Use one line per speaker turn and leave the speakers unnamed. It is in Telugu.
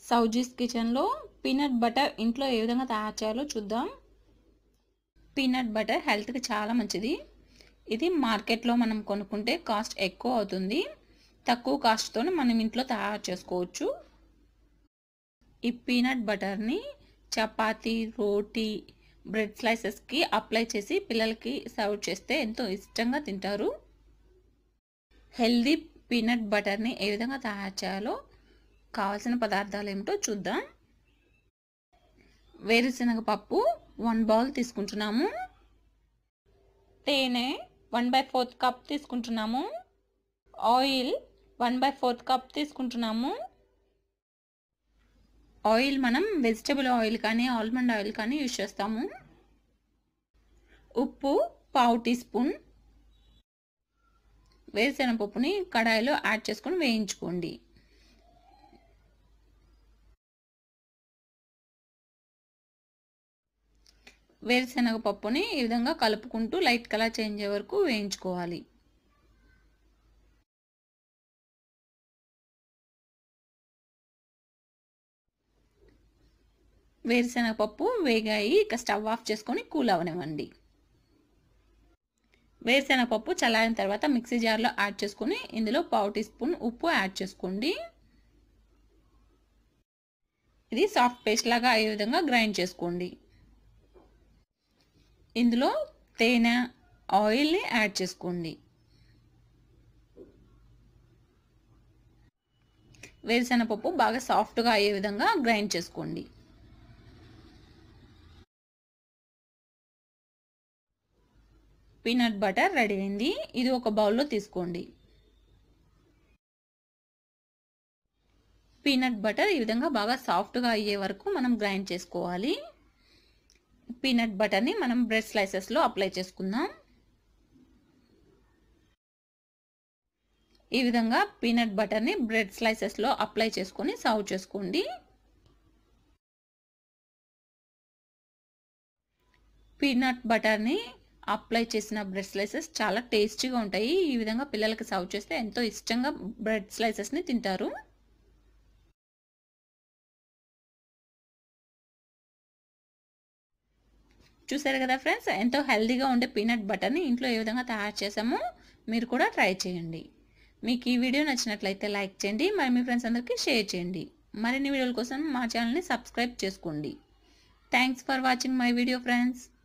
సౌజీస్ కిచెన్లో పీనట్ బటర్ ఇంట్లో ఏ విధంగా తయారు చేయాలో చూద్దాం పీనట్ బటర్ హెల్త్కి చాలా మంచిది ఇది మార్కెట్లో మనం కొనుక్కుంటే కాస్ట్ ఎక్కువ అవుతుంది తక్కువ కాస్ట్తో మనం ఇంట్లో తయారు చేసుకోవచ్చు ఈ పీనట్ బటర్ని చపాతీ రోటీ బ్రెడ్ స్లైసెస్కి అప్లై చేసి పిల్లలకి సర్వ్ చేస్తే ఎంతో ఇష్టంగా తింటారు హెల్దీ పీనట్ బటర్ని ఏ విధంగా తయారు చేయాలో కావాల్సిన పదార్థాలు ఏమిటో చూద్దాం వేరుశనగ పప్పు వన్ బౌల్ తీసుకుంటున్నాము తేనె వన్ బై ఫోర్త్ కప్ తీసుకుంటున్నాము oil one by fourth cup తీసుకుంటున్నాము ఆయిల్ మనం వెజిటబుల్ ఆయిల్ కానీ ఆల్మండ్ ఆయిల్ కానీ యూజ్ చేస్తాము ఉప్పు పావు టీ స్పూన్ వేరుశెనగపప్పుని కడాయిలో యాడ్ చేసుకొని వేయించుకోండి వేరుశెనగ పప్పుని ఈ విధంగా కలుపుకుంటూ లైట్ కలర్ చేంజ్ అయ్యే వరకు వేయించుకోవాలి వేరుశెనగపప్పు వేగాయి ఇక స్టవ్ ఆఫ్ చేసుకొని కూల్ అవనివ్వండి వేరుశెనగపప్పు చల్లారిన తర్వాత మిక్సీ జార్లో యాడ్ చేసుకొని ఇందులో పావు టీ స్పూన్ ఉప్పు యాడ్ చేసుకోండి ఇది సాఫ్ట్ పేస్ట్ లాగా అయ్యే విధంగా గ్రైండ్ చేసుకోండి ఇందులో తేనె ఆయిల్ని యాడ్ చేసుకోండి వేరుశెనగపప్పు బాగా సాఫ్ట్గా అయ్యే విధంగా గ్రైండ్ చేసుకోండి పీనట్ బటర్ రెడీ అయింది ఇది ఒక బౌల్లో తీసుకోండి పీనట్ బటర్ ఈ విధంగా బాగా సాఫ్ట్గా అయ్యే వరకు మనం గ్రైండ్ చేసుకోవాలి పీనట్ బటర్ని మనం బ్రెడ్ స్లైసెస్లో అప్లై చేసుకుందాం ఈ విధంగా పీనట్ బటర్ని బ్రెడ్ స్లైసెస్లో అప్లై చేసుకొని సర్వ్ చేసుకోండి పీనట్ బటర్ని అప్లై చేసిన బ్రెడ్ స్లైసెస్ చాలా టేస్టీగా ఉంటాయి ఈ విధంగా పిల్లలకి సర్వ్ చేస్తే ఎంతో ఇష్టంగా బ్రెడ్ స్లైసెస్ని తింటారు చూసారు కదా ఫ్రెండ్స్ ఎంతో హెల్తీగా ఉండే పీనట్ బటర్ని ఇంట్లో ఏ విధంగా తయారు చేసామో మీరు కూడా ట్రై చేయండి మీకు ఈ వీడియో నచ్చినట్లయితే లైక్ చేయండి మరి మీ ఫ్రెండ్స్ అందరికీ షేర్ చేయండి మరిన్ని వీడియోల కోసం మా ఛానల్ని సబ్స్క్రైబ్ చేసుకోండి thanks for watching my video friends